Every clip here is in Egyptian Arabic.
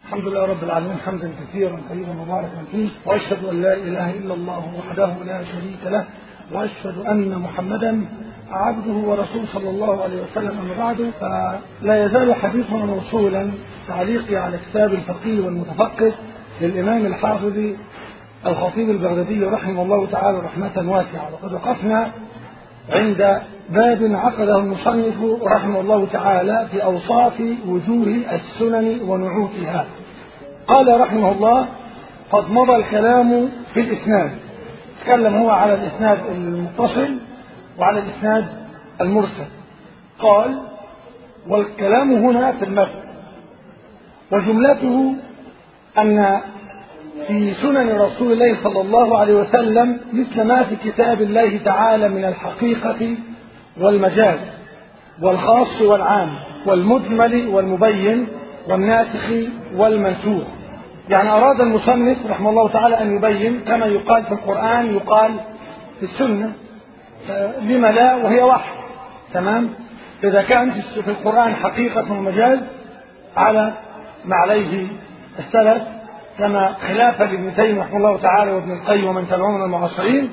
الحمد لله رب العالمين حمدا كثيرا طيبا مباركا فيه واشهد ان لا اله الا الله وحده لا شريك له واشهد ان محمدا عبده ورسوله صلى الله عليه وسلم اما بعد فلا يزال حديثنا موصولا تعليقي على كتاب الفقيه والمتفقه للامام الحافظ الخطيب البغدادي رحمه الله تعالى رحمه واسعه وقد وقفنا عند باب عقده المصنف رحمه الله تعالى في أوصاف وجوه السنن ونعوتها قال رحمه الله قد مضى الكلام في الإسناد تكلم هو على الإسناد المتصل وعلى الإسناد المرسل قال والكلام هنا في المتن وجملته أن في سنن رسول الله صلى الله عليه وسلم مثل ما في كتاب الله تعالى من الحقيقة والمجاز والخاص والعام والمجمل والمبين والناسخ والمنسوخ يعني أراد المصنف رحمه الله تعالى أن يبين كما يقال في القرآن يقال في السنة لما لا وهي وحي تمام إذا كان في القرآن حقيقة ومجاز على ما عليه السلف كما خلافا لابن تيميه رحمه الله تعالى وابن القيم ومن تبعهم من المعاصرين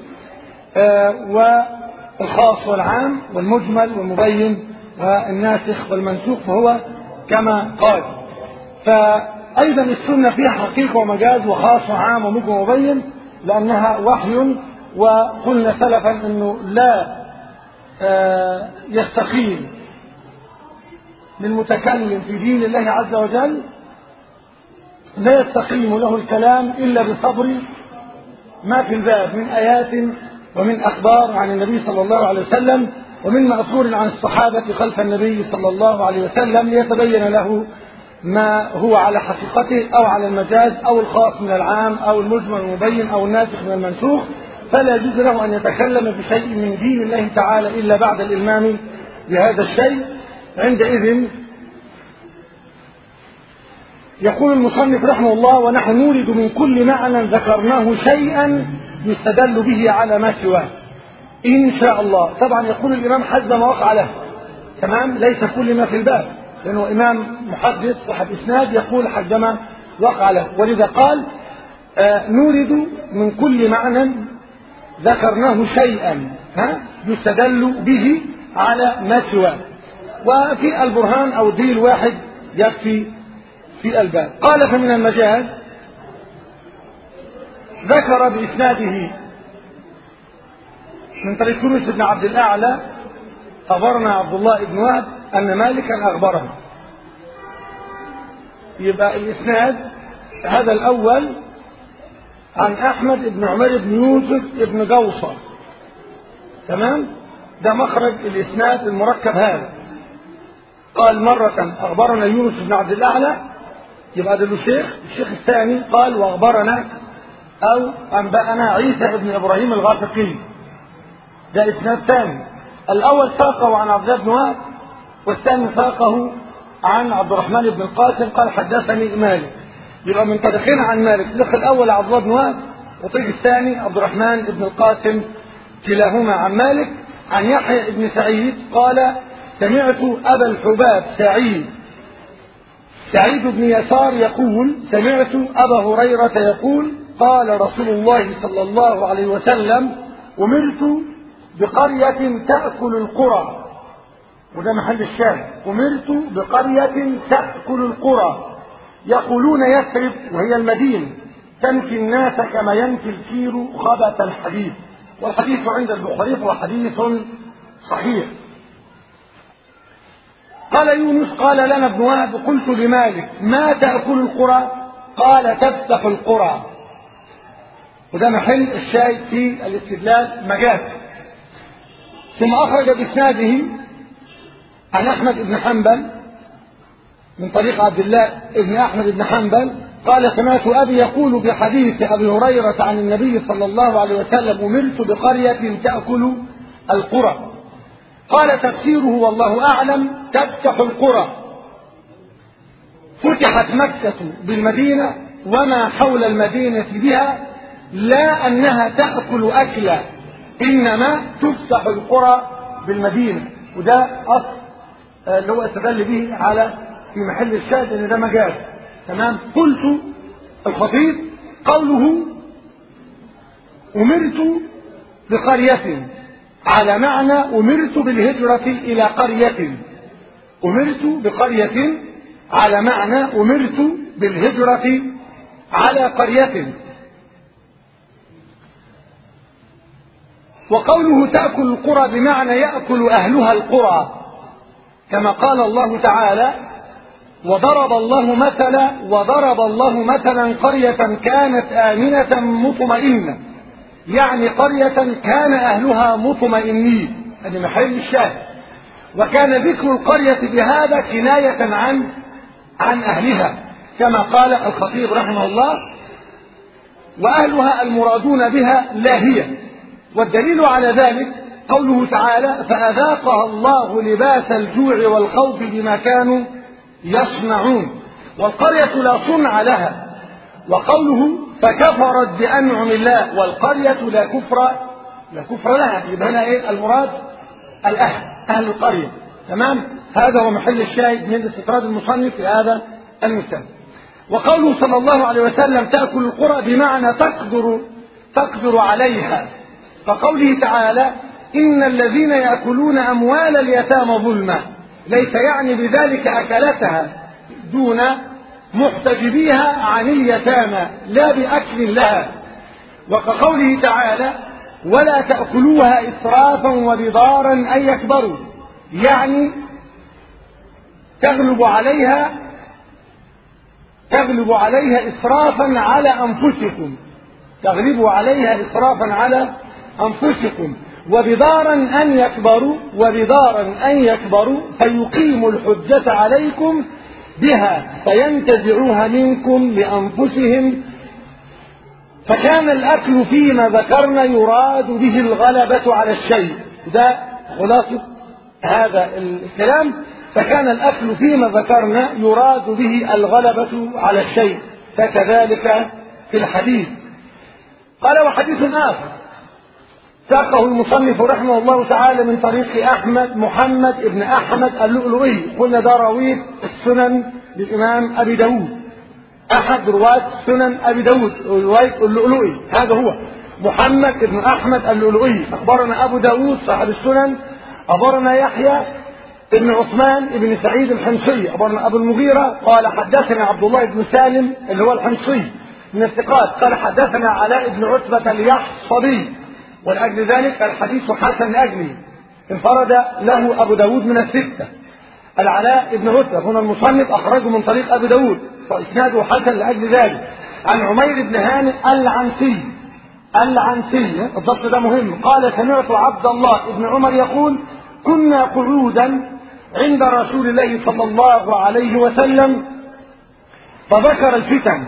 والخاص والعام والمجمل والمبين والناسخ والمنسوخ فهو كما قال فأيضا السنة فيها حقيقة ومجاز وخاص وعام ومجمل ومبين لأنها وحي وقلنا سلفا أنه لا يستقيم للمتكلم في دين الله عز وجل لا يستقيم له الكلام إلا بصبر ما في الباب من آيات ومن أخبار عن النبي صلى الله عليه وسلم ومن مأثور عن الصحابة خلف النبي صلى الله عليه وسلم ليتبين له ما هو على حقيقته أو على المجاز أو الخاص من العام أو المجمل المبين أو الناسخ من المنسوخ فلا يجوز له أن يتكلم بشيء من دين الله تعالى إلا بعد الإلمام بهذا الشيء عندئذ يقول المصنف رحمه الله ونحن نورد من كل معنى ذكرناه شيئا يستدل به على ما سواه إن شاء الله طبعا يقول الإمام حسب ما وقع له تمام ليس كل ما في الباب لأنه إمام محدث صاحب إسناد يقول حسب ما وقع له ولذا قال آه نورد من كل معنى ذكرناه شيئا ها يستدل به على ما سواه وفي البرهان أو الدليل الواحد يكفي في الباب قال فمن المجاز ذكر بإسناده من طريق يونس بن عبد الأعلى أخبرنا عبد الله بن وهب أن مالكا أخبره يبقى الإسناد هذا الأول عن أحمد بن عمر بن يوسف بن جوصة تمام ده مخرج الإسناد المركب هذا قال مرة أخبرنا يونس بن عبد الأعلى يبقى ده الشيخ الشيخ الثاني قال واخبرنا او انبانا عيسى بن ابراهيم الغافقي ده اسناد ثاني الاول ساقه عن عبد الله بن وهب والثاني ساقه عن عبد الرحمن بن القاسم قال حدثني مالك يبقى من طريقين عن مالك الطريق الاول عبد الله بن وهب والطريق الثاني عبد الرحمن بن القاسم كلاهما عن مالك عن يحيى بن سعيد قال سمعت ابا الحباب سعيد سعيد بن يسار يقول سمعت أبا هريرة يقول قال رسول الله صلى الله عليه وسلم أمرت بقرية تأكل القرى وده محل الشاهد أمرت بقرية تأكل القرى يقولون يثرب وهي المدينة تنفي الناس كما ينفي الكير خبث الحديد والحديث عند البخاري هو حديث صحيح قال يونس قال لنا ابن وهب قلت لمالك ما تأكل القرى قال تفتح القرى وده محل الشاهد في الاستدلال مجاز ثم أخرج بإسناده عن أحمد بن حنبل من طريق عبد الله بن أحمد بن حنبل قال سمعت أبي يقول في حديث أبي هريرة عن النبي صلى الله عليه وسلم أمرت بقرية تأكل القرى قال تفسيره والله أعلم تفتح القرى فتحت مكة بالمدينة وما حول المدينة بها لا أنها تأكل أكلا إنما تفتح القرى بالمدينة وده أصل اللي هو استدل به على في محل الشاهد ان ده مجاز تمام قلت الخطيب قوله أمرت بقرية على معنى أمرت بالهجرة إلى قرية أمرت بقرية على معنى أمرت بالهجرة على قرية وقوله تأكل القرى بمعنى يأكل أهلها القرى كما قال الله تعالى وضرب الله مثلا وضرب الله مثلا قرية كانت آمنة مطمئنة يعني قرية كان أهلها مطمئنين هذه محل الشاهد وكان ذكر القرية بهذا كناية عن عن أهلها كما قال الخطيب رحمه الله وأهلها المرادون بها لا هي والدليل على ذلك قوله تعالى فأذاقها الله لباس الجوع والخوف بما كانوا يصنعون والقرية لا صنع لها وقوله فكفرت بأنعم الله والقرية لا كفر لا كفر لها يبقى هنا ايه المراد الأهل أهل القرية تمام هذا هو محل الشاهد من استطراد المصنف في هذا المثال وقوله صلى الله عليه وسلم تأكل القرى بمعنى تقدر تقدر عليها فقوله تعالى إن الذين يأكلون أموال اليتامى ظلما ليس يعني بذلك أكلتها دون محتجبيها عن اليتامى لا بأكل لها وكقوله تعالى ولا تأكلوها إسرافا وبضارا أن يكبروا يعني تغلب عليها تغلب عليها إسرافا على أنفسكم تغلب عليها إسرافا على أنفسكم وبضارا أن يكبروا وبضارا أن يكبروا فيقيموا الحجة عليكم بها فينتزعوها منكم لأنفسهم فكان الأكل فيما ذكرنا يراد به الغلبة على الشيء ده خلاصة هذا الكلام فكان الأكل فيما ذكرنا يراد به الغلبة على الشيء فكذلك في الحديث قال وحديث آخر ساقه المصنف رحمه الله تعالى من طريق أحمد محمد ابن أحمد اللؤلؤي قلنا ده راويه السنن للإمام أبي داود أحد رواة سنن أبي داود رواية اللؤلؤي هذا هو محمد ابن أحمد اللؤلؤي أخبرنا أبو داود صاحب السنن أخبرنا يحيى ابن عثمان ابن سعيد الحمصي أخبرنا أبو المغيرة قال حدثنا عبد الله بن سالم اللي هو الحمصي من الثقات قال حدثنا علاء بن عتبة اليحصبي ولأجل ذلك الحديث حسن لأجله انفرد له أبو داود من الستة العلاء بن عتبة هنا المصنف أخرجه من طريق أبي داود فإسناده حسن لأجل ذلك عن عمير بن هانئ العنسي العنسي الضبط ده مهم قال سمعت عبد الله بن عمر يقول كنا قعودا عند رسول الله صلى الله عليه وسلم فذكر الفتن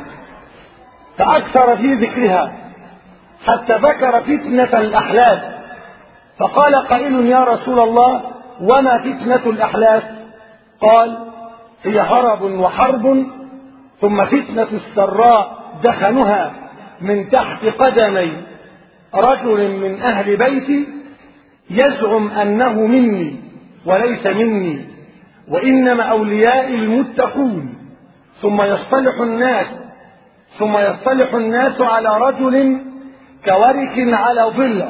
فأكثر في ذكرها حتى ذكر فتنة الأحلاف فقال قائل يا رسول الله وما فتنة الأحلاف قال هي هرب وحرب ثم فتنة السراء دخنها من تحت قدمي رجل من أهل بيتي يزعم أنه مني وليس مني وإنما أوليائي المتقون ثم يصطلح الناس ثم يصطلح الناس على رجل كورك على ظلة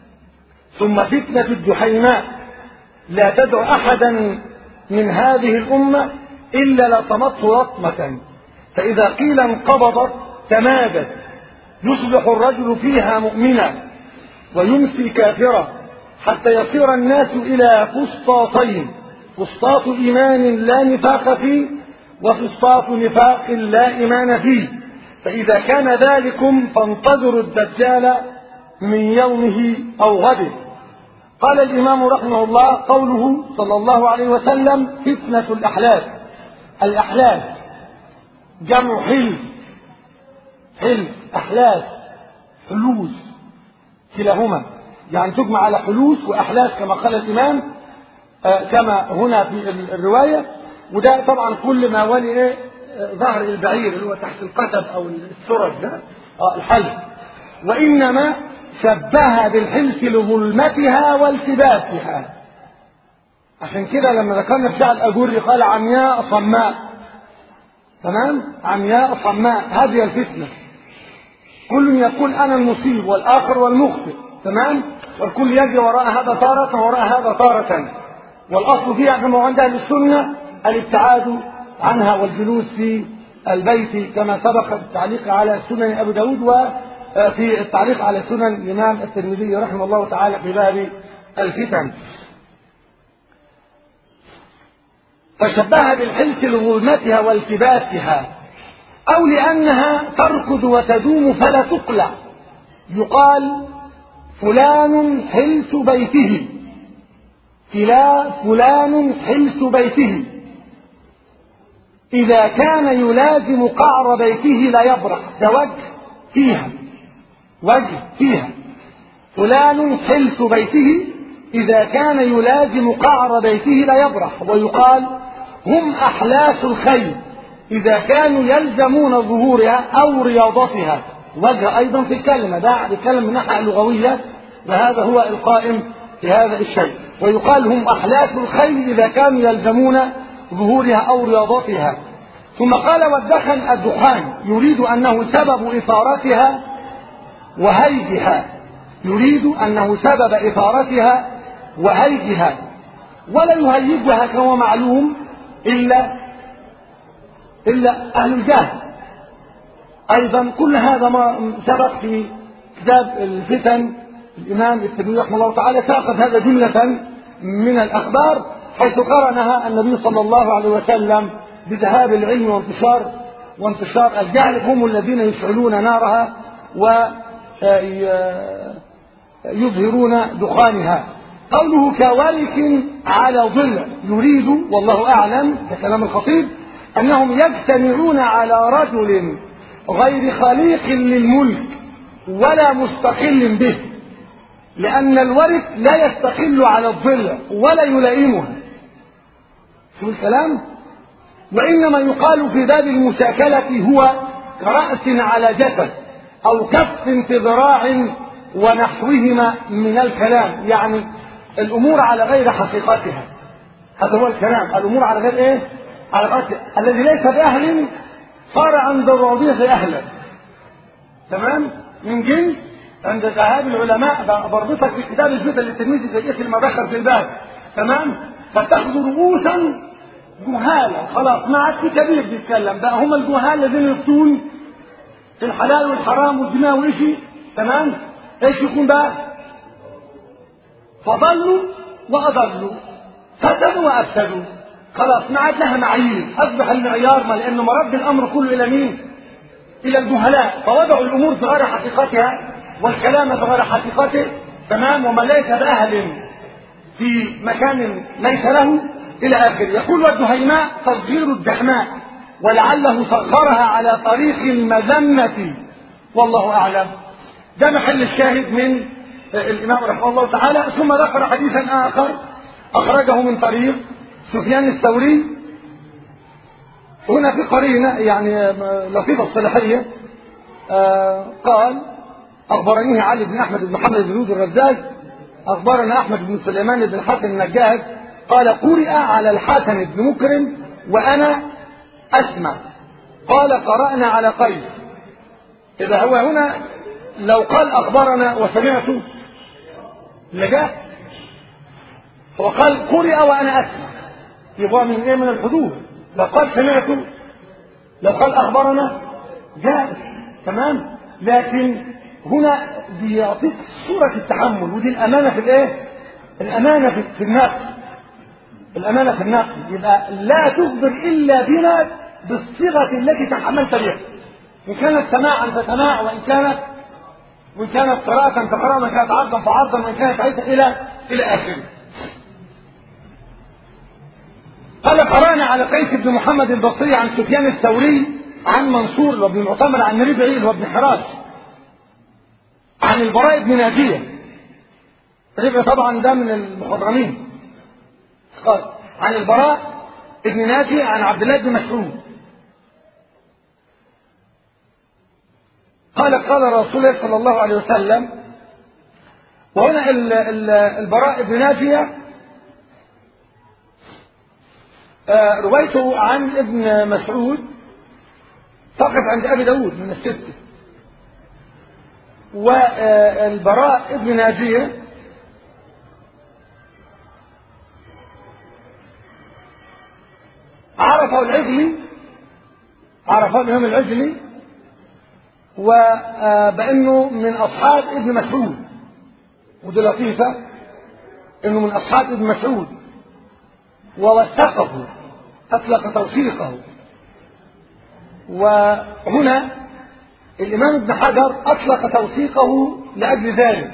ثم فتنة الجحيماء لا تدع أحدا من هذه الأمة إلا لطمته لطمة فإذا قيل انقبضت تمادت يصبح الرجل فيها مؤمنا ويمسي كافرا حتى يصير الناس إلى فسطاطين فسطاط إيمان لا نفاق فيه وفسطاط نفاق لا إيمان فيه فإذا كان ذلكم فانتظروا الدجال من يومه أو غده قال الإمام رحمه الله قوله صلى الله عليه وسلم فتنة الأحلاف الأحلاف جمع حلف حلف أحلاف حلوس كلاهما يعني تجمع على حلوس وأحلاف كما قال الإمام آه كما هنا في الرواية وده طبعا كل ما ولي ايه ظهر البعير اللي هو تحت القتب او السرج ده آه الحلف وانما شبهها بالحلف لظلمتها والتباسها عشان كده لما ذكرنا في شعر الاجوري قال عمياء صماء تمام عمياء صماء هذه الفتنة كل يقول أنا المصيب والآخر والمخطئ تمام والكل يجري وراء هذا تارة وراء هذا تارة والأصل فيها كما عند أهل السنة الابتعاد عنها والجلوس في البيت كما سبق في التعليق على سنن أبي داود وفي التعليق على سنن الإمام الترمذي رحمه الله تعالى في باب الفتن فشبهها بالحلس لظلمتها والتباسها أو لأنها تركض وتدوم فلا تقلع يقال فلان حلس بيته فلا فلان حلس بيته إذا كان يلازم قعر بيته لا يبرح ده وجه فيها وجه فيها فلان حلس بيته إذا كان يلازم قعر بيته لا يبرح ويقال هم أحلاس الخيل إذا كانوا يلزمون ظهورها أو رياضتها وجه أيضا في الكلمة ده بيتكلم من الناحية اللغوية وهذا هو القائم في هذا الشيء ويقال هم أحلاس الخيل إذا كانوا يلزمون ظهورها أو رياضتها ثم قال والدخن الدخان يريد أنه سبب إثارتها وهيجها يريد أنه سبب إثارتها وهيجها ولا يهيجها كما معلوم إلا إلا أهل الجهل أيضا كل هذا ما سبق في كتاب الفتن الإمام الترمذي رحمه الله تعالى ساقط هذا جملة من الأخبار حيث قرنها النبي صلى الله عليه وسلم بذهاب العلم وانتشار وانتشار الجهل هم الذين يشعلون نارها ويظهرون دخانها قوله كورك على ظل يريد والله أعلم ككلام الخطيب أنهم يجتمعون على رجل غير خليق للملك ولا مستقل به لأن الورك لا يستقل على الظل ولا يلائمها شو الكلام وإنما يقال في باب المشاكلة هو كرأس على جسد أو كف في ذراع ونحوهما من الكلام يعني الأمور على غير حقيقتها هذا هو الكلام الأمور على غير إيه على غير الذي ليس بأهل صار عند الرضيع أهلا تمام من جنس عند ذهاب العلماء بربطك في كتاب الفتن للتلميذ في اسم ما دخل في الباب تمام فتاخذ رؤوسا جهالا خلاص ما عاد في كبير بيتكلم بقى هم الجهال الذين يفتون في الحلال والحرام والزنا وإشي تمام ايش يكون بقى فضلوا وأضلوا فسدوا وأفسدوا خلاص ما عاد لها معايير أصبح المعيار ما لأنه مرد الأمر كله إلى مين؟ إلى الجهلاء فوضعوا الأمور في غير حقيقتها والكلام في غير حقيقته تمام ومن ليس بأهل في مكان ليس له إلى آخره يقول والدهيماء تصغير الدحماء ولعله صغرها على طريق المذمة والله أعلم ده محل الشاهد من الإمام رحمه الله تعالى ثم ذكر حديثا آخر أخرجه من طريق سفيان الثوري هنا في قرينة يعني لطيفة الصلاحية آه قال أخبرنيه علي بن أحمد بن محمد بن يوسف الرزاز أخبرنا أحمد بن سليمان بن الحسن النجاهد قال قرئ على الحسن بن مكرم وأنا أسمع قال قرأنا على قيس إذا هو هنا لو قال أخبرنا وسمعت لجاء هو قال قرئ وأنا أسمع يبقى من إيه من الحدود لو قال سمعت لو قال أخبرنا جائز تمام لكن هنا بيعطيك صورة التحمل ودي الأمانة في الإيه؟ الأمانة في, في النقل الأمانة في النقل يبقى لا تخبر إلا بما بالصيغة التي تحملت بها إن كانت سماعا فسماع وإن كانت وإن كانت قراءة فقراءة وإن كانت عرضا فعرضا وإن كانت عيسى إلى إلى آخره قال قرأنا على قيس بن محمد البصري عن سفيان الثوري عن منصور وابن المعتمر عن ربعي اللي هو ابن حراس عن البراء بن ناجية ربعي طبعا ده من المخضرمين قال عن البراء بن ناجية عن عبد الله بن مسعود قال قال رسول الله صلى الله عليه وسلم وهنا البراء بن ناجية روايته عن ابن مسعود تقف عند أبي داود من الستة والبراء ابن ناجية عرفه العجلي عرفه الإمام العجلي وبأنه من أصحاب ابن مسعود ودي لطيفة أنه من أصحاب ابن مسعود ووثقه أطلق توثيقه وهنا الإمام ابن حجر أطلق توثيقه لأجل ذلك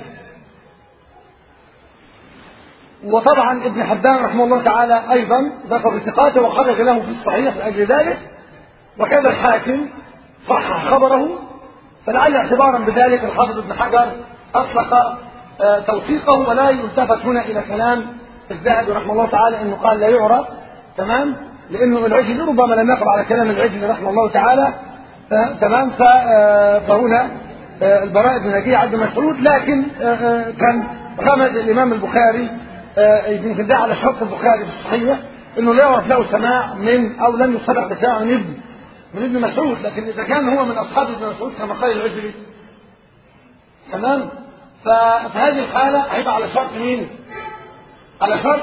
وطبعا ابن حبان رحمه الله تعالى أيضا ذكر ثقاته وخرج له في الصحيح لأجل ذلك وكذا الحاكم صحح خبره فلعل اعتبارا بذلك الحافظ ابن حجر أطلق توثيقه ولا يلتفت هنا إلى كلام الذهبي رحمه الله تعالى أنه قال لا يعرف تمام لأنه العجل ربما لم يقف على كلام العجل رحمه الله تعالى تمام فهنا البراء بن نجيه عبد مسعود لكن كان رمز الإمام البخاري يمكن ده على شرط البخاري في الصحيح انه لا يعرف له سماع من او لم يصدق بسماع من ابن من ابن مسعود لكن اذا كان هو من اصحاب ابن مسعود كما قال العجلي تمام ففي هذه الحالة هيبقى على شرط مين؟ على شرط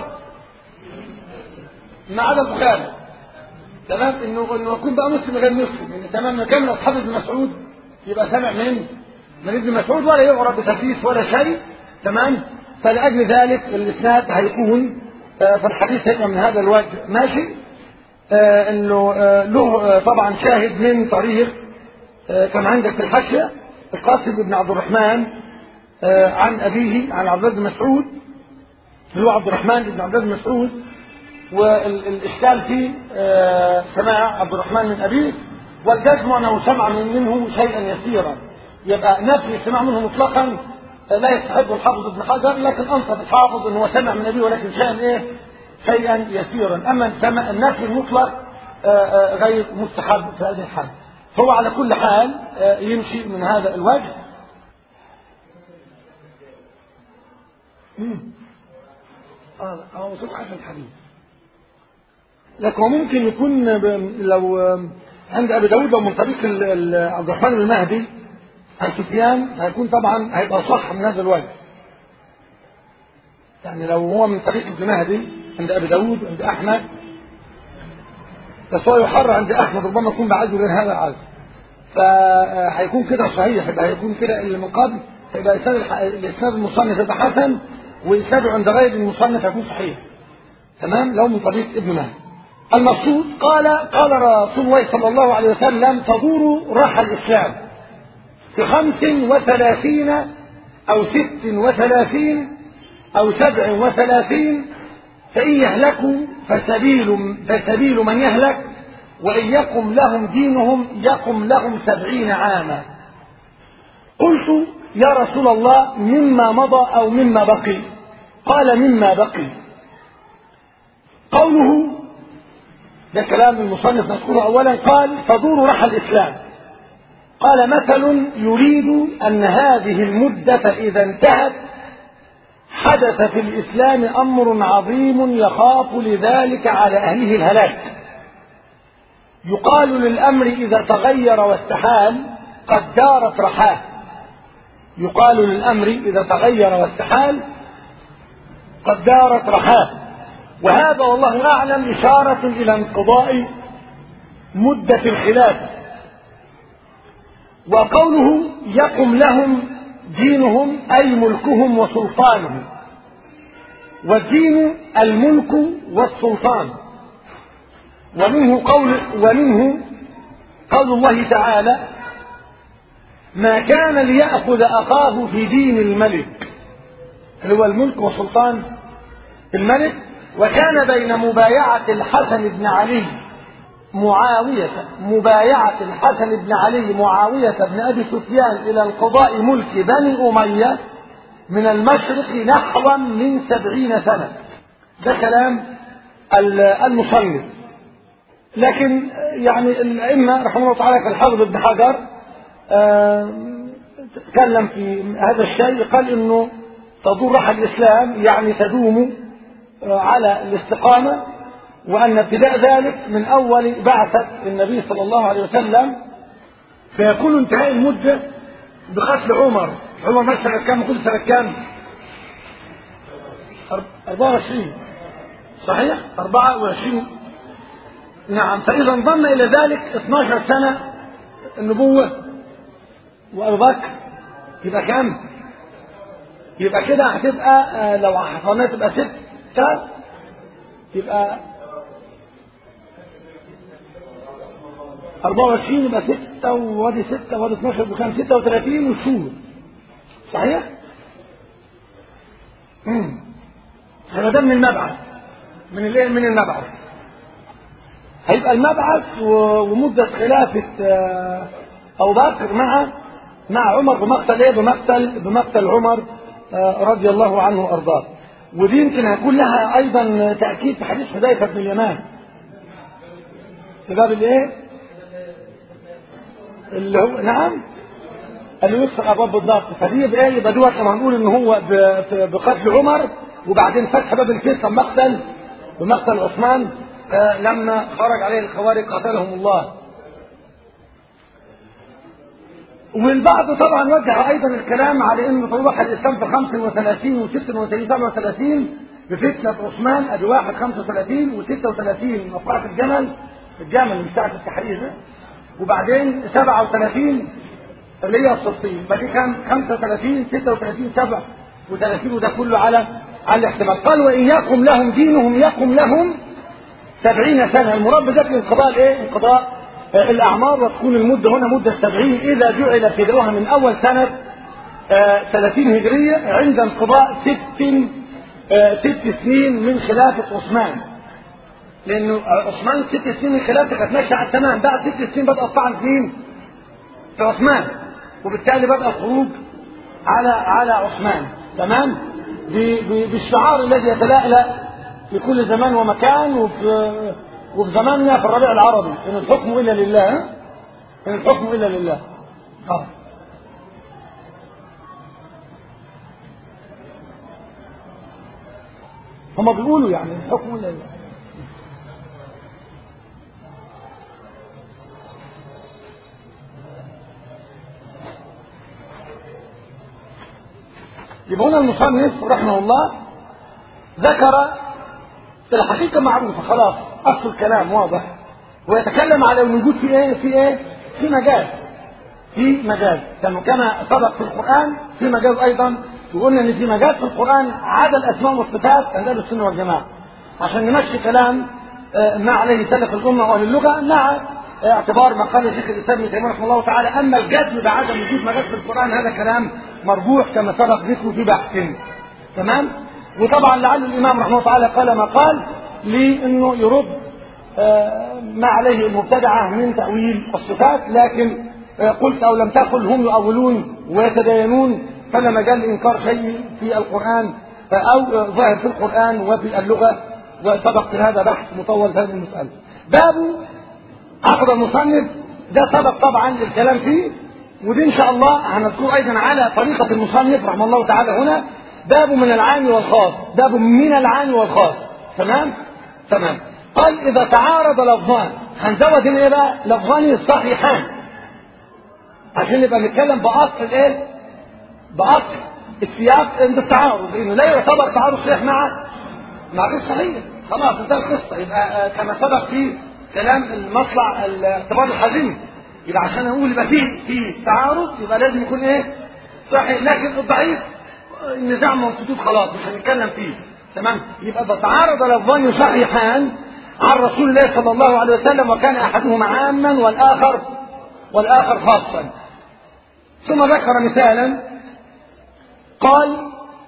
ما عدا البخاري تمام انه انه يكون بقى مسلم غير مسلم يعني تمام كان من اصحاب ابن مسعود يبقى سمع من من ابن مسعود ولا يعرف بتدليس ولا شيء تمام فلأجل ذلك الإسناد هيكون في الحديث هيبقى من هذا الوجه ماشي آه انه آه له آه طبعا شاهد من طريق كان عندك في الحاشية القاسم بن عبد الرحمن عن أبيه عن عبد الله بن مسعود اللي هو عبد الرحمن بن عبد الله بن مسعود والإشكال في سماع عبد الرحمن من أبيه والجزم أنه سمع منه شيئا يسيرا يبقى نفي السماع منه مطلقا لا يستحب الحافظ ابن حجر لكن انصف الحافظ انه سمع من ابيه ولكن شيئا ايه شيئا يسيرا اما سمع النفي المطلق غير مستحب في هذه الحال فهو على كل حال يمشي من هذا الوجه اه هو سبحة الحديث لكن هو ممكن يكون لو عند ابي داود لو من طريق عبد الرحمن المهدي عن سفيان هيكون طبعا هيبقى صح من هذا الوجه يعني لو هو من طريق ابن مهدي عند ابي داود عند احمد بس هو يحر عند احمد ربما يكون بعزه غير هذا العزل فهيكون كده صحيح يبقى هيكون كده اللي من قبل يبقى الاسناد المصنف يبقى حسن واسناده عند غير المصنف هيكون صحيح تمام لو من طريق ابن مهدي المقصود قال قال رسول الله صلى الله عليه وسلم تدور راح الاسلام في خمس وثلاثين أو ست وثلاثين أو سبع وثلاثين فإن يهلكوا فسبيل, فسبيل من يهلك وإن يقم لهم دينهم يقم لهم سبعين عاما قلت يا رسول الله مما مضى أو مما بقي قال مما بقي قوله ده كلام المصنف مذكور أولا قال تدور رحى الإسلام قال مثل يريد أن هذه المدة إذا انتهت حدث في الإسلام أمر عظيم يخاف لذلك على أهله الهلاك يقال للأمر إذا تغير واستحال قد دارت رحاه يقال للأمر إذا تغير واستحال قد دارت رحاه وهذا والله أعلم إشارة إلى انقضاء مدة الخلافة وقوله يقم لهم دينهم أي ملكهم وسلطانهم والدين الملك والسلطان ومنه قول ومنه قول الله تعالى ما كان ليأخذ أخاه في دين الملك اللي هو الملك وسلطان الملك وكان بين مبايعة الحسن بن علي معاوية مبايعة الحسن بن علي معاوية بن أبي سفيان إلى انقضاء ملك بني أمية من المشرق نحوا من سبعين سنة ده كلام المصنف لكن يعني الأئمة رحمه الله تعالى كالحافظ ابن حجر تكلم في هذا الشيء قال انه تدور رحى الاسلام يعني تدوم على الاستقامه وأن ابتداء ذلك من أول بعثة النبي صلى الله عليه وسلم فيكون انتهاء المدة بقتل عمر عمر مات سنة كام كل سنة كام 24 صحيح 24 نعم فإذا انضم إلى ذلك 12 سنة النبوة وأبو بكر يبقى كام؟ يبقى كده هتبقى آه، لو حصلنا تبقى ستة يبقى 24 يبقى 6 وادي 6 وادي 12 بكام 36 وشهور صحيح؟ امم هذا ده من المبعث من الايه من المبعث هيبقى المبعث و- ومدة خلافة آه، أبو بكر مع مع عمر بمقتل إيه؟ بمقتل بمقتل عمر آه، رضي الله عنه وأرضاه. ودي يمكن هيكون لها أيضا تأكيد في حديث حذيفة بن اليمان. في باب الإيه؟ اللي هو نعم اللي يكسر أبواب بالضبط فدي يبقى إيه؟ يبقى دوت لما هنقول إن هو ب- في- بقتل عمر وبعدين فتح باب الفتنة بمقتل بمقتل عثمان آه، لما خرج عليه الخوارج قتلهم الله والبعض طبعا وجه ايضا الكلام على ان طلوع الاسلام في 35 و36 و37 بفتنه عثمان ادي واحد 35 و36 مفرقه الجمل الجمل من ساعه التحرير ده وبعدين 37 اللي هي الصفين فدي كان 35 36 37 وده كله على على الاحتمال قال وان يقم لهم دينهم يقم لهم سبعين سنة المراد بذلك انقضاء الايه؟ انقضاء آه، الأعمار وتكون المدة هنا مدة سبعين إذا جعل ابتداؤها من أول سنة آه، 30 هجرية عند انقضاء ست آه، ست سنين من خلافة عثمان لأنه آه، عثمان ست سنين من خلافته كانت ماشية على التمام بعد ست سنين بدأ الطعن في مين؟ في عثمان وبالتالي بدأ الخروج على على عثمان تمام ب- ب- بالشعار الذي يتلألأ في كل زمان ومكان وفي وفي زماننا في الربيع العربي ان الحكم الا لله ها؟ ان الحكم الا لله اه هم بيقولوا يعني الحكم الا لله يبقى هنا المصنف رحمه الله ذكر الحقيقة معروفة خلاص أصل الكلام واضح ويتكلم على الوجود في إيه في إيه في مجاز في مجاز كما كما سبق في القرآن في مجاز أيضا وقلنا إن في مجاز في القرآن عدا الأسماء والصفات عند أهل السنة والجماعة عشان نمشي كلام آه، ما عليه سلف الأمة وأهل اللغة مع آه، اعتبار ما قال شيخ الإسلام ابن تيمية رحمه الله تعالى أما الجزم بعدم وجود مجاز في القرآن هذا كلام مرجوح كما سبق ذكره في بحث تمام وطبعا لعل الامام رحمه الله تعالى قال ما قال لانه يرد آه، ما عليه المبتدعه من تاويل الصفات لكن آه، قلت او لم تقل هم يؤولون ويتدينون فلا مجال لانكار شيء في القران آه، او آه، ظاهر في القران وفي اللغه وسبق في هذا بحث مطول في هذه المساله باب عقد المصنف ده سبق طبعا الكلام فيه ودي ان شاء الله هنذكر ايضا على طريقه المصنف رحمه الله تعالى هنا باب من العام والخاص باب من العام والخاص تمام تمام قال اذا تعارض لفظان هنزود هنا ايه بقى لفظان صحيحان عشان نبقى نتكلم باصل الايه باصل السياق عند التعارض لانه لا يعتبر تعارض صحيح مع مع غير صحيح خلاص انتهى القصه يبقى آه، كما سبق في كلام المطلع الاعتبار الحزين يبقى عشان اقول يبقى في في تعارض يبقى لازم يكون ايه صحيح لكن الضعيف آه، النزاع موجود خلاص مش هنتكلم فيه تمام يبقى اذا تعارض لفظان صحيحان عن رسول الله صلى الله عليه وسلم وكان احدهما عاما والاخر والاخر خاصا ثم ذكر مثالا قال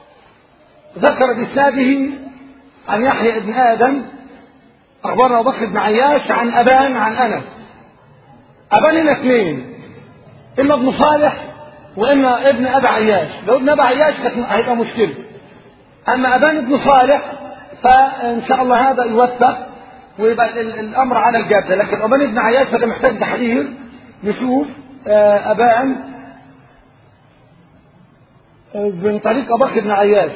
ذكر بإسناده عن يحيى بن آدم أخبرنا أبو بكر بن عياش عن أبان عن أنس أبان هنا اثنين إما ابن صالح وإما ابن أبي عياش لو ابن أبي عياش كانت هيبقى مشكلة أما أبان ابن صالح فإن شاء الله هذا يوثق ويبقى ال- الأمر على الجادة لكن أبان ابن عياش فده محتاج تحرير نشوف آه، أبان آه، من طريق أبو بكر بن عياش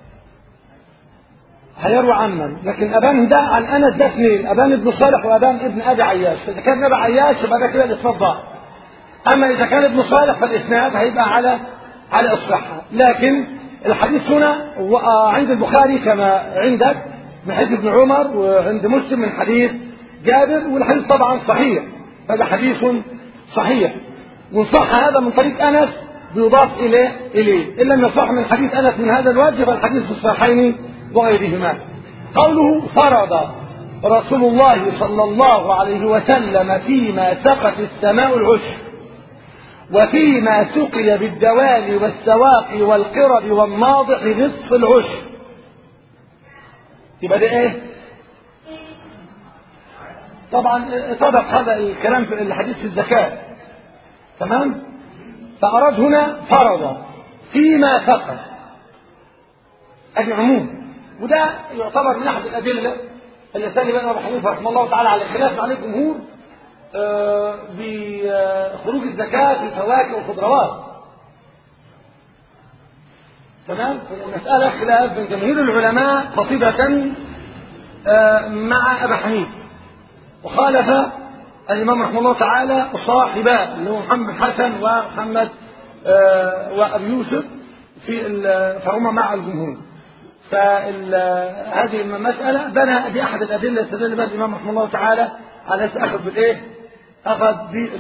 هيروي عما لكن ابان ده عن انس ده اثنين ابان ابن صالح وابان ابن ابي عياش اذا كان ابي عياش يبقى ده كده الاسناد ضاع أما إذا كان ابن صالح فالإسناد هيبقى على على الصحة لكن الحديث هنا عند البخاري كما عندك من حديث ابن عمر وعند مسلم من حديث جابر والحديث طبعا صحيح هذا حديث صحيح وصح هذا من طريق أنس بيضاف إليه إليه إن لم يصح من حديث أنس من هذا الوجه فالحديث في الصحيحين وغيرهما قوله فرض رسول الله صلى الله عليه وسلم فيما سقت السماء العشر وفيما سقي بالدوال والسواقي والقرب والناضح نصف العشر يبقى ده ايه طبعا سبق هذا الكلام في الحديث في الزكاة تمام فأراد هنا فرض فيما سقى ادي عموم وده يعتبر من احد الادله اللي سال بقى ابو حنيفه رحمه الله تعالى على الخلاف عليه الجمهور بخروج الزكاة في الفواكه والخضروات تمام المسألة خلاف بين جماهير العلماء قصيدة مع أبي حنيفة وخالف الإمام رحمه الله تعالى صاحبا اللي هو محمد حسن ومحمد وأبي يوسف في فهما مع الجمهور فهذه المسألة بنى بأحد الأدلة استدل بها الإمام رحمه الله تعالى على أساس أخذ بالإيه؟ أخذ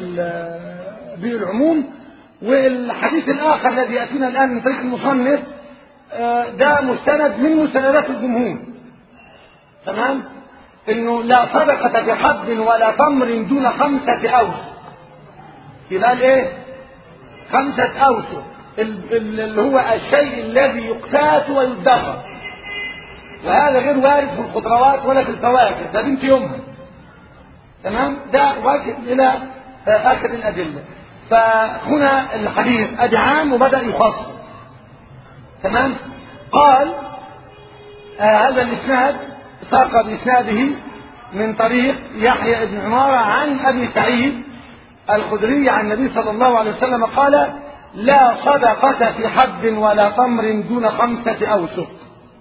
بالعموم والحديث الآخر الذي يأتينا الآن من طريق المصنف ده مستند من مستندات الجمهور تمام انه لا صدقة بحب ولا تمر دون خمسة أوس يبقى ايه خمسة أوس اللي هو الشيء الذي يقتات ويدخر وهذا غير وارد في الخضروات ولا في الفواكه ده بنت يومها تمام ده واجب الى اخر الادله فهنا الحديث ادي عام وبدا يخصص تمام قال آه هذا الاسناد ساق باسناده من طريق يحيى بن عمارة عن ابي سعيد الخدري عن النبي صلى الله عليه وسلم قال لا صدقة في حب ولا تمر دون خمسة أوسق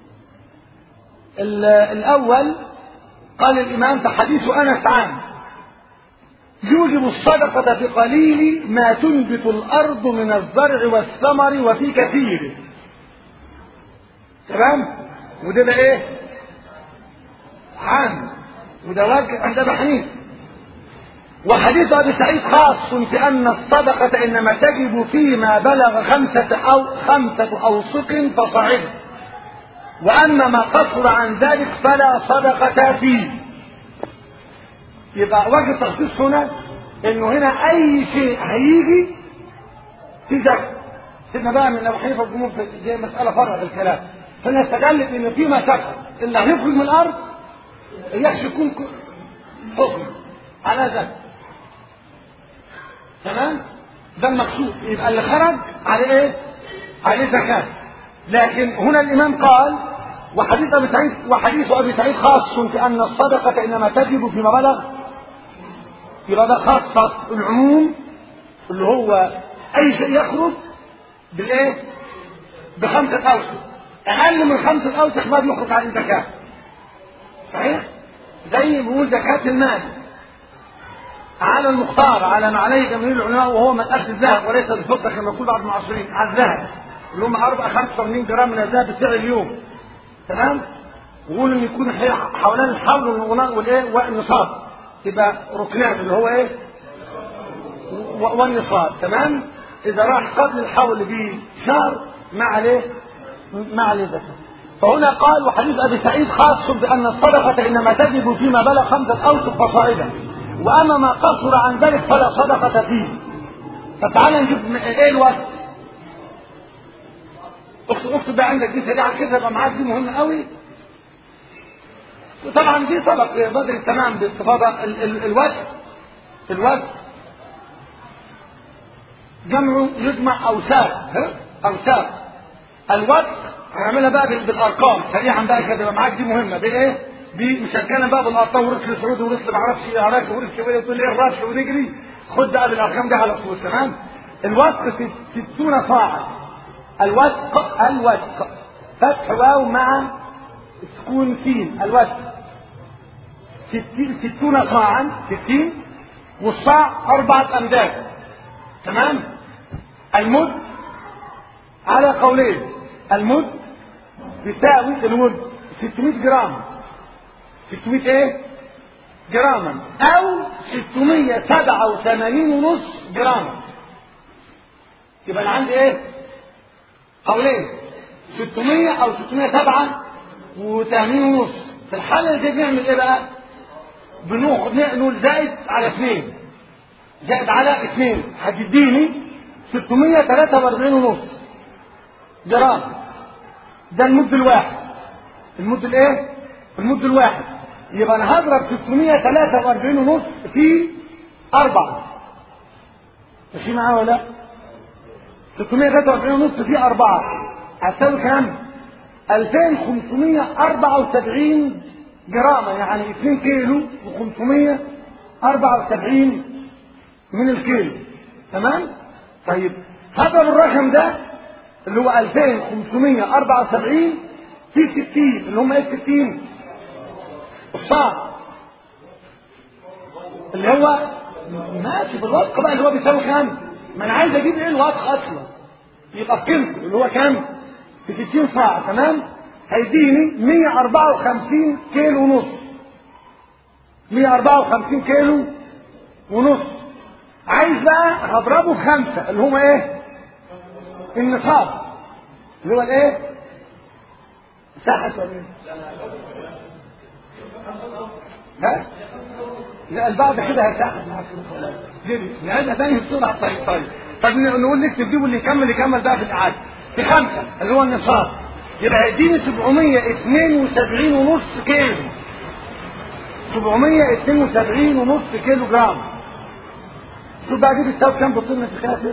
الأول قال الإمام فحديث أنس عام يوجب الصدقة بقليل ما تنبت الأرض من الزرع والثمر وفي كثير تمام وده ده ايه عام وده واجب عند ابي حنيفه وحديث ابي سعيد خاص في ان الصدقه انما تجب فيما بلغ خمسه او خمسه اوسق فصعد واما ما قصر عن ذلك فلا صدقه فيه يبقى وجه التخصيص هنا انه هنا اي شيء هيجي في زكاه سيبنا بقى من ابو حنيفه والجمهور دي مساله فرع الكلام هنا استدل ان فيما سكت اللي هيخرج من الارض يخشى يكون حكم على ذلك تمام ده المقصود يبقى اللي خرج على ايه عليه زكاه لكن هنا الامام قال وحديث ابي سعيد وحديث ابي سعيد خاص في ان الصدقه انما تجب فيما بلغ يبقى ده خاص العموم اللي هو اي شيء يخرج بالايه بخمسه اوسق اقل من خمسه اوسق ما بيخرج عليه زكاه صحيح زي بيقول زكاه المال على المختار على ما عليه جماهير العلماء وهو من اخذ الذهب وليس الفضه كما يقول بعض المعاصرين على الذهب اللي هم 4 85 جرام من الذهب بسعر اليوم تمام ويقول ان يكون حوالين الحول والايه والنصاب يبقى ركنان اللي هو ايه والنصاب تمام اذا راح قبل الحول بشهر ما عليه ما عليه زكاه فهنا قال وحديث ابي سعيد خاص بان الصدقه انما تجب فيما بلغ خمسه اوسق فصاعدا واما ما قصر عن ذلك فلا صدقه فيه فتعال نشوف ايه الوصف اكتب اكتب بقى عندك دي سريعه كده يبقى معاك دي مهمه قوي طبعا دي سبق بدر التمام باستفاضه ال ال الوصف الوصف جمع يجمع اوساق اوساق الوصف هنعملها بقى بالارقام سريعا بقى كده يبقى معاك دي مهمه بايه دي مشكله بقى بالارقام ورث سعودي ورث ما اعرفش ايه عراك ورث وين تقول ايه الرش ونجري خد بقى بالارقام دي على طول تمام الوثق 60 صاعا الوثق الوثق فتح واو مع سكون سين الوثق 60 60 صاعا 60 والصاع أربعة أمداد تمام المد على قولين المد بيساوي المد 600 جرام 600 ايه جراما او 687 ونص جراما يبقى انا عندي ايه قولين 600 او 687 ونص في الحالة دي بنعمل ايه بقى بناخد نقول زائد على اثنين زائد على اثنين هتديني 643 ونص جرام ده المد الواحد المد الايه المد الواحد يبقى انا هضرب 643 ونص في أربعة ماشي معايا ولا لا 643 ونص في أربعة هتساوي كام 2574 جرام يعني 2 كيلو و574 من الكيلو تمام طيب هضرب الرقم ده اللي هو 2574 في 60 اللي هم ايه 60 الصاع اللي هو ماشي بالوثق بقى اللي هو بيساوي كام ما انا عايز اجيب ايه الوثق اصلا يبقى في قيمته اللي هو كام في 60 صاع تمام هيديني 154 كيلو ونص 154 كيلو ونص عايز بقى هضربه في خمسة اللي هما ايه النصاب اللي هو الايه ساحة ولا ايه ها لا البعض كده هيساحة جري لهذا تاني بسرعة طيب طيب طب نقول لك تجيبوا اللي يكمل يكمل بقى في الإعادة في خمسة اللي هو النصاب يبقى هيديني 772 ونص كيلو 772 ونص كيلو جرام شوف بقى دي بتساوي كام بطولنا في خلال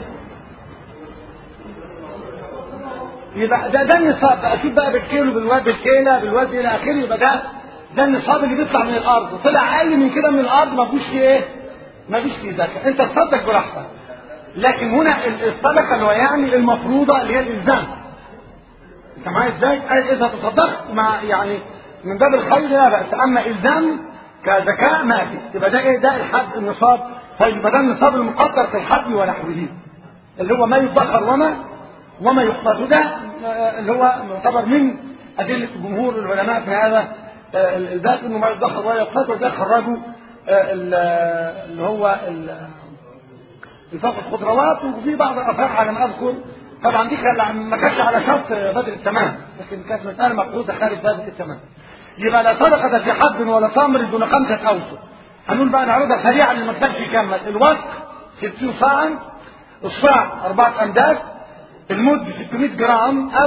يبقى ده ده النصاب بقى شوف بقى بالكيلو بالواد بالكيله بالواد الى اخره يبقى ده ده النصاب اللي بيطلع من الارض طلع اقل من كده من الارض ما فيهوش فيه ايه؟ ما فيش فيه زكاه انت تصدق براحتك لكن هنا الصدقه اللي هو يعني المفروضه اللي هي الالزام انت معايا ازاي؟ اذا تصدقت مع يعني من باب الخير لا باس اما الزام كزكاه ما في يبقى ده ايه؟ ده الحد النصاب طيب يبقى ده النصاب المقدر في الحد ونحوه اللي هو ما يدخر وما وما يقتضى ده اللي هو يعتبر من أدلة جمهور العلماء في هذا الباب انه ما يدخر ولا يقتضى وده خرجوا اللي هو نفاق الخضروات وفي بعض الافاق على ما اذكر طبعا دي ما كانتش على شرط بدء التمام لكن كانت مساله مقصوده خارج بدء التمام يبقى لا صدقه في حد ولا تمر دون خمسه اوسط هنقول بقى نعرضها سريعا اللي ما كانش يكمل الوسق 60 صاعا الصاع أربعة أمداد المد 600 جرام أو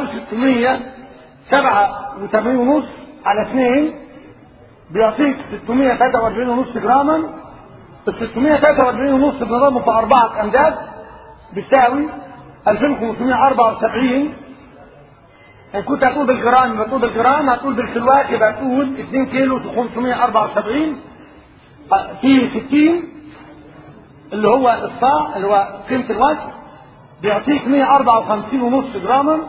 687 ونص على 2 بيعطيك 643 ونص جراما ال 643 ونص بنضربه في أربعة أمداد بتساوي 2574 إن كنت هتقول بالجرام يبقى تقول بالجرام هتقول بالكيلوات يبقى تقول 2 كيلو 574 في 60 اللي هو الصاع اللي هو قيمة الوزن بيعطيك 154 ونص جراما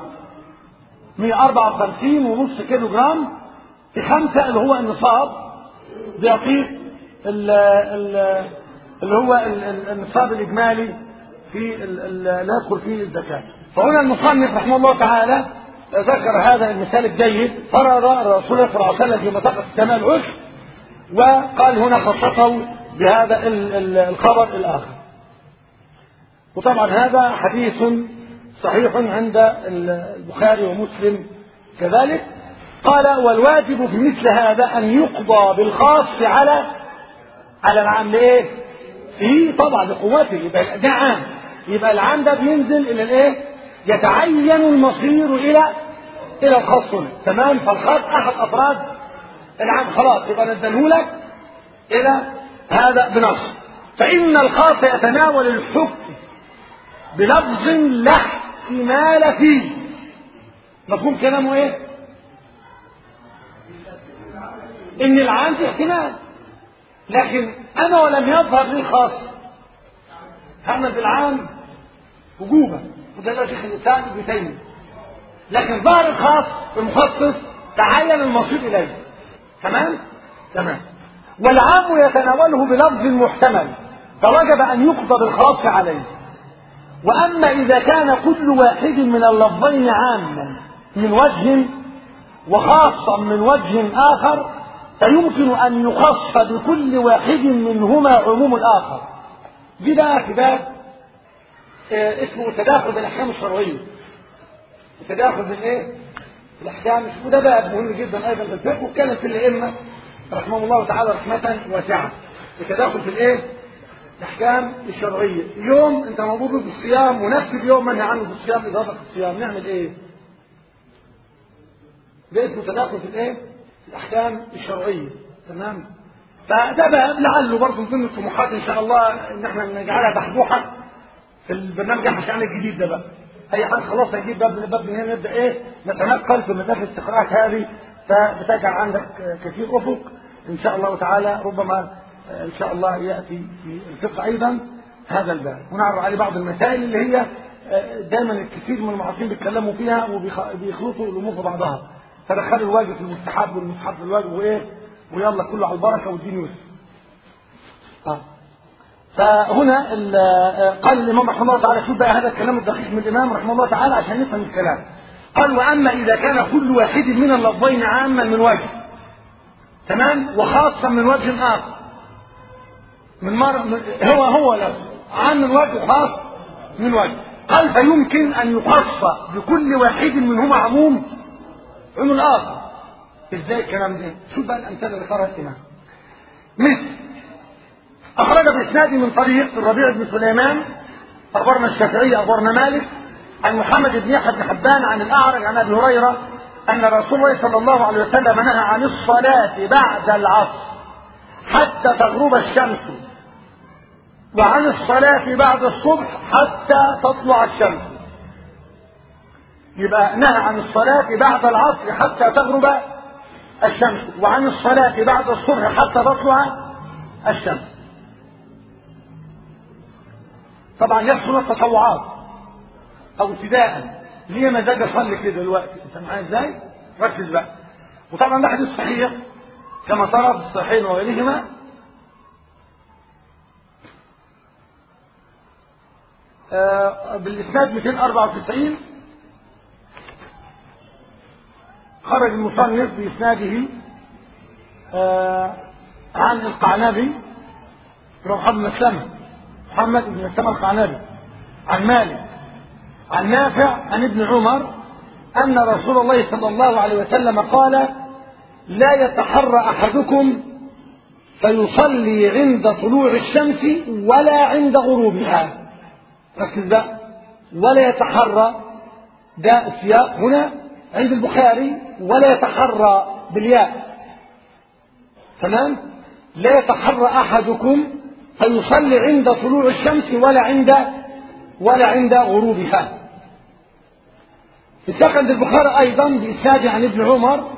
154 ونص كيلو جرام في خمسة اللي هو النصاب بيعطيك ال ال اللي هو النصاب الإجمالي في اللي يدخل فيه الزكاة فهنا المصنف رحمه الله تعالى ذكر هذا المثال الجيد فرض الرسول صلى الله عليه وسلم في منطقة السماء العشر وقال هنا خصصه بهذا الخبر الآخر وطبعا هذا حديث صحيح عند البخاري ومسلم كذلك قال والواجب في مثل هذا أن يقضى بالخاص على على العام لإيه؟ في طبعا لقوته يبقى ده عام يبقى العام ده بينزل إلى الإيه؟ يتعين المصير إلى إلى الخاص تمام فالخاص أحد أفراد العام خلاص يبقى نزله لك إلى هذا بنص فإن الخاص يتناول الحكم بلفظ لا احتمال فيه مفهوم كلامه ايه ان العام في احتمال لكن انا ولم يظهر لي الخاص هعمل بالعام وجوبا وده لا شيخ الانسان ابن تيميه لكن ظهر الخاص المخصص تعين المصير اليه تمام تمام والعام يتناوله بلفظ محتمل فوجب ان يقضى بالخاص عليه وأما إذا كان كل واحد من اللفظين عاما من وجه وخاصا من وجه آخر فيمكن أن يخص بكل واحد منهما عموم الآخر دي بقى في باب آه اسمه تداخل بالأحكام الشرعية التداخل بالايه؟ الأحكام وده باب مهم جدا أيضا في الفقه وكان في الأئمة رحمهم الله تعالى رحمة واسعة التداخل في الايه؟ الأحكام الشرعية يوم أنت موجود في الصيام ونفس اليوم منهي عنه في الصيام إضافة الصيام نعمل إيه؟ ده اسمه تداخل في الايه؟ في الاحكام الشرعيه تمام؟ فده بقى لعله برضه من ضمن الطموحات ان شاء الله ان احنا نجعلها بحبوحه في البرنامج احنا عشان الجديد ده بقى. اي حد خلاص هيجيب باب من باب من هنا نبدا ايه؟ نتنقل في مدارس الاستقراءات هذه فبتجعل عندك كثير افق ان شاء الله تعالى ربما ان شاء الله ياتي في الفقه ايضا هذا الباب ونعرض عليه بعض المسائل اللي هي دايما الكثير من المعاصرين بيتكلموا فيها وبيخلطوا الامور في بعضها فدخلوا الواجب في المستحب والمستحب في الواجب وايه ويلا كله على البركه والدين يسر آه. فهنا قال الامام رحمه الله تعالى شوف بقى هذا الكلام الدقيق من الامام رحمه الله تعالى عشان نفهم الكلام قال واما اذا كان كل واحد من اللفظين عاما من وجه تمام وخاصا من وجه اخر من مر... هو هو لفظ عام من وجه خاص من وجه قال فيمكن ان يخص بكل واحد منهما عموم عموم الاخر ازاي الكلام ده شوف بقى الامثله اللي قرأت الامام مثل اخرج باسناد من طريق الربيع بن سليمان اخبرنا الشافعي اخبرنا مالك عن محمد بن يحيى بن حبان عن الاعرج عن ابي هريره ان رسول الله صلى الله عليه وسلم نهى عن الصلاه بعد العصر حتى تغرب الشمس وعن الصلاة بعد الصبح حتى تطلع الشمس يبقى نهى عن الصلاة بعد العصر حتى تغرب الشمس وعن الصلاة بعد الصبح حتى تطلع الشمس طبعا يحصل التطوعات او ابتداء ليه مزاج اصلي كده دلوقتي انت معايا ازاي ركز بقى وطبعا ده حديث صحيح كما ترى في الصحيحين وغيرهما آه بالإسناد 294 خرج المصنف بإسناده آه عن القعنبي محمد بن مسلمة محمد بن مسلمة القعنبي عن مالك عن نافع عن ابن عمر أن رسول الله صلى الله عليه وسلم قال لا يتحرى أحدكم فيصلي عند طلوع الشمس ولا عند غروبها ركز بقى ولا يتحرى ده السياق هنا عند البخاري ولا يتحرى بالياء تمام لا يتحرى احدكم فيصلي عند طلوع الشمس ولا عند ولا عند غروبها السياق عند البخاري ايضا باسناد عن ابن عمر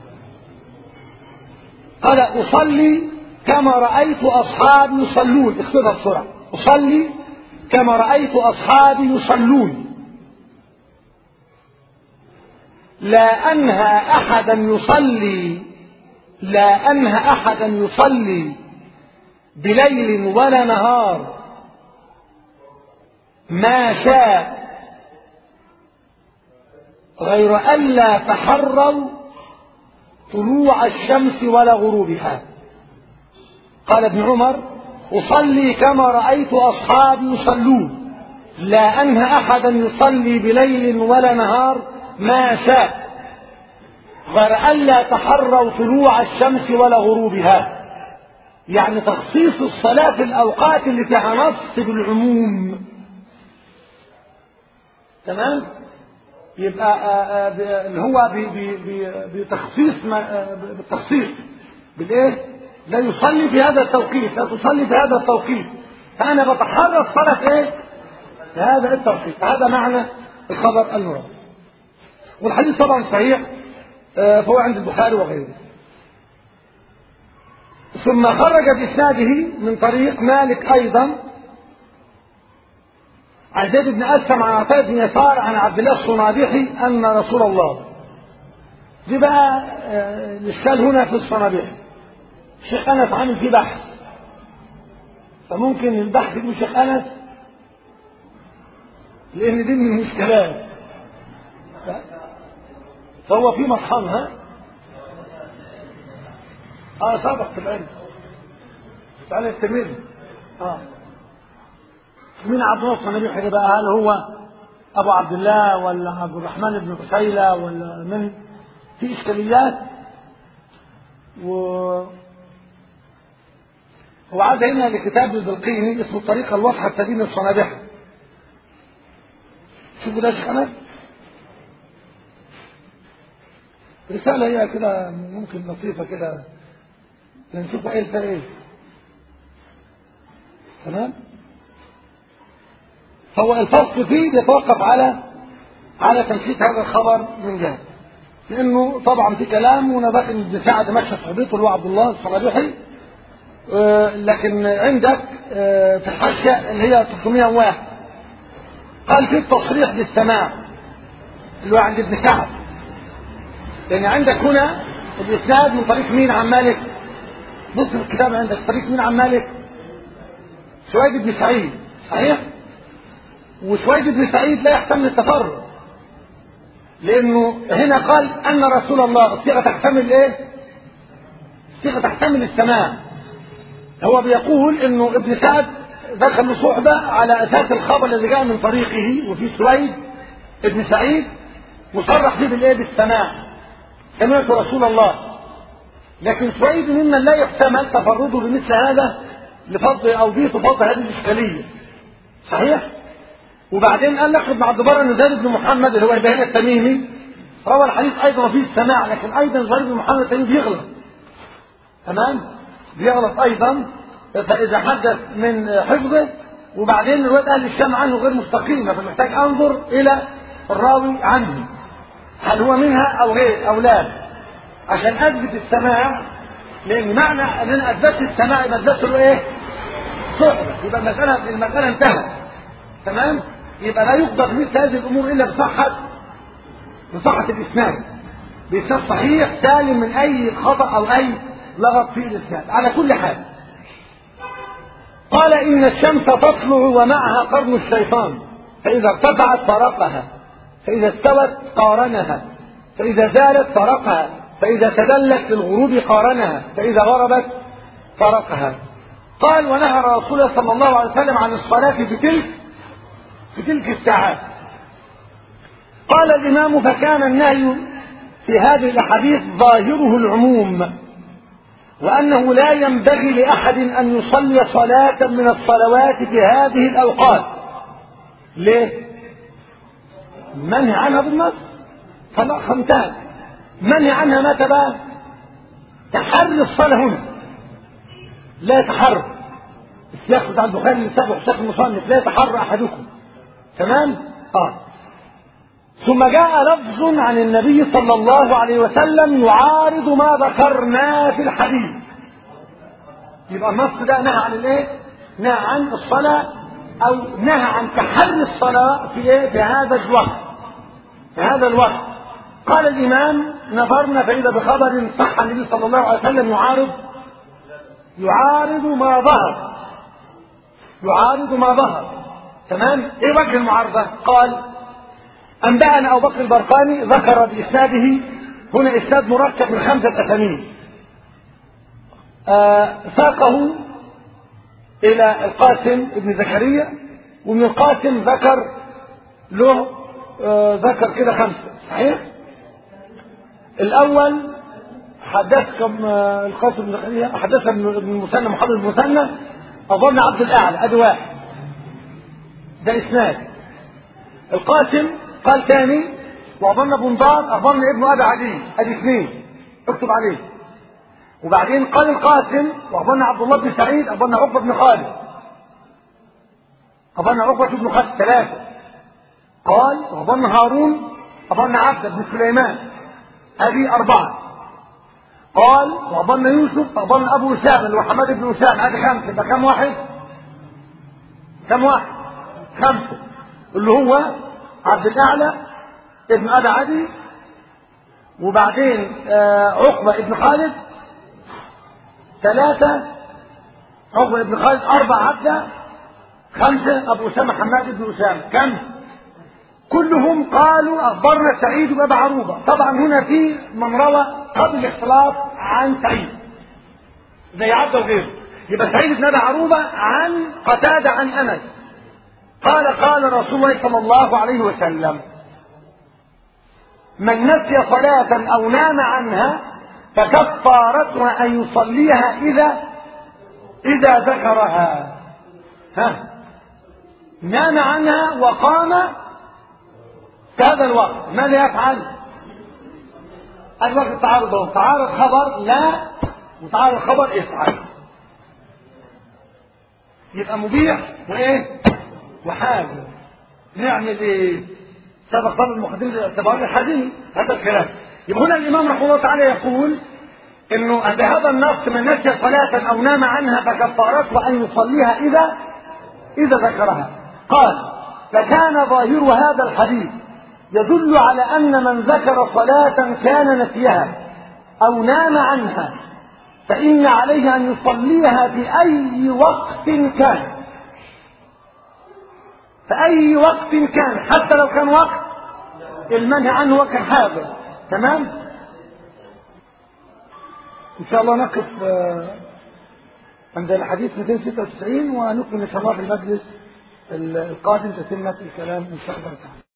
قال اصلي كما رايت اصحابي يصلون اكتبها بسرعه اصلي كما رأيت أصحابي يصلون لا أنهى أحدا يصلي لا أنهى أحدا يصلي بليل ولا نهار ما شاء غير ألا تحروا طلوع الشمس ولا غروبها قال ابن عمر أصلي كما رأيت أصحابي يصلون لا أنهى أحدا يصلي بليل ولا نهار ما شاء غير ألا تحروا طلوع الشمس ولا غروبها يعني تخصيص الصلاة في الأوقات اللي فيها نص بالعموم تمام يبقى اللي هو بتخصيص بالتخصيص بالايه لا يصلي في هذا التوقيت لا تصلي في هذا التوقيت فأنا بتحرى الصلاة في إيه؟ في هذا التوقيت هذا معنى الخبر المراد والحديث طبعا صحيح فهو عند البخاري وغيره ثم خرج بإسناده من طريق مالك أيضا عن زيد بن أسلم عن عطاء بن يسار عن عبد الله الصنابحي أن رسول الله دي بقى الإشكال هنا في الصنابحي الشيخ أنس عامل فيه بحث فممكن البحث يقول الشيخ أنس لان دي من المشكلات فهو في مطحنها اه سبق في العلم تعالى استمر اه مين عبد الله الصنبيحي بقى هل هو ابو عبد الله ولا عبد الرحمن بن قسيلة ولا من في اشكاليات و هو عاد هنا لكتاب البلقيني اسمه الطريقة الواضحة التدين الصنابحة شوفوا ده شيخ انس رسالة هي كده ممكن لطيفة كده نشوف ايه الفرق ايه تمام فهو الفصل فيه بيتوقف على على تنفيذ هذا الخبر من جهه لانه طبعا في كلام ونبات ابن سعد مشى صحبته اللي هو عبد الله الصنابحي آه لكن عندك آه في الحاشيه اللي هي 301 قال في التصريح بالسماع اللي هو عند ابن سعد لان عندك هنا الاسناد من طريق مين عن مالك بص في الكتاب عندك طريق مين عن مالك سويد بن سعيد صحيح وسويد بن سعيد لا يحتمل التفرد لانه هنا قال ان رسول الله الصيغه تحتمل ايه الصيغه تحتمل السماع هو بيقول انه ابن سعد دخل له صحبه على اساس الخبر الذي جاء من طريقه وفي سويد ابن سعيد وصرح فيه بالايه بالسماع سمعت رسول الله لكن سويد ممن لا يحتمل تفرده بمثل هذا لفضل او ضيف فضل هذه الاشكاليه صحيح وبعدين قال لك ابن عبد البر ان زيد بن محمد اللي هو البهيل التميمي روى الحديث ايضا فيه السماع لكن ايضا زيد بن محمد التميمي بيغلط تمام بيغلط ايضا فاذا حدث من حفظه وبعدين روايه اهل الشام عنه غير مستقيمه فمحتاج انظر الى الراوي عنه هل هو منها او غير او لا عشان اثبت السماع لان معنى ان انا اثبتت السماع يبقى اثبت له ايه؟ صحبه يبقى المساله المساله انتهت تمام؟ يبقى لا يقدر مثل هذه الامور الا بصحه بصحه الاسناد باسناد صحيح سالم من اي خطا او اي لغط في الاسناد على كل حال قال ان الشمس تطلع ومعها قرن الشيطان فاذا ارتفعت فرقها فاذا استوت قارنها فاذا زالت فرقها فاذا تدلت للغروب قارنها فاذا غربت فرقها قال ونهى رسول الله صلى الله عليه وسلم عن الصلاه في تلك في تلك الساعات قال الإمام فكان النهي في هذه الأحاديث ظاهره العموم وأنه لا ينبغي لأحد أن يصلي صلاة من الصلوات في هذه الأوقات ليه؟ منهي عنها بالنص صلاة خمسان منهي عنها متى بقى؟ تحري الصلاة هنا لا يتحرى السياق بتاع البخاري اللي سابق سياق المصنف لا يتحرى أحدكم تمام اه ثم جاء لفظ عن النبي صلى الله عليه وسلم يعارض ما ذكرنا في الحديث يبقى النص ده نهى عن الايه نهى عن الصلاة او نهى عن تحري الصلاة في ايه في هذا الوقت في هذا الوقت قال الامام نظرنا فاذا بخبر صح النبي صلى الله عليه وسلم يعارض يعارض ما ظهر يعارض ما ظهر تمام ايه وجه المعارضة قال انبأنا ابو بكر البرقاني ذكر باسناده هنا اسناد مركب من خمسة اسانيد آه ساقه الى القاسم ابن زكريا ومن القاسم ذكر له آه ذكر كده خمسة صحيح الاول حدثكم آه القاسم بن زكريا حدث ابن المثنى محمد بن المثنى اظن عبد الاعلى ادي واحد ده اسناد القاسم قال تاني واظن ابو نضار اظن ابن ابي عدي ادي اثنين اكتب عليه وبعدين قال القاسم واظن عبد الله بن سعيد اظن عقبه بن خالد اظن عقبه بن خالد ثلاثه قال واظن هارون اظن عبد بن سليمان هذه اربعه قال واظن يوسف اظن ابو اسامه اللي هو حماد بن اسامه هذه خمسه يبقى كم واحد؟ كم واحد؟ خمسة اللي هو عبد الأعلى ابن أبي عدي وبعدين آه عقبة ابن خالد ثلاثة عقبة ابن خالد أربعة عبدة خمسة أبو أسامة حماد بن أسامة كم؟ كلهم قالوا أخبرنا سعيد بن أبي عروبة طبعا هنا في من روى قبل الاختلاط عن سعيد زي عبده وغيره يبقى سعيد بن أبي عروبة عن قتادة عن أنس قال قال رسول الله صلى الله عليه وسلم من نسي صلاة أو نام عنها فكفارتها أن يصليها إذا إذا ذكرها ها نام عنها وقام في هذا الوقت ماذا يفعل؟ الوقت تعارض تعارض خبر لا وتعارض خبر افعل يبقى مبيح وايه؟ وحاجة نعمل ايه؟ سبق طلب المقدمين الاعتبار الحديث هذا الكلام يبقى هنا الامام رحمه الله تعالى يقول انه بهذا النص من نسي صلاة او نام عنها فكفارته ان يصليها اذا اذا ذكرها قال فكان ظاهر هذا الحديث يدل على ان من ذكر صلاة كان نسيها او نام عنها فان عليه ان يصليها في اي وقت كان في اي وقت كان حتى لو كان وقت المنهي عنه وقت حاضر تمام ان شاء الله نقف عند الحديث 296 ونكمل ان شاء الله في المجلس القادم تتمة الكلام ان شاء الله تعالى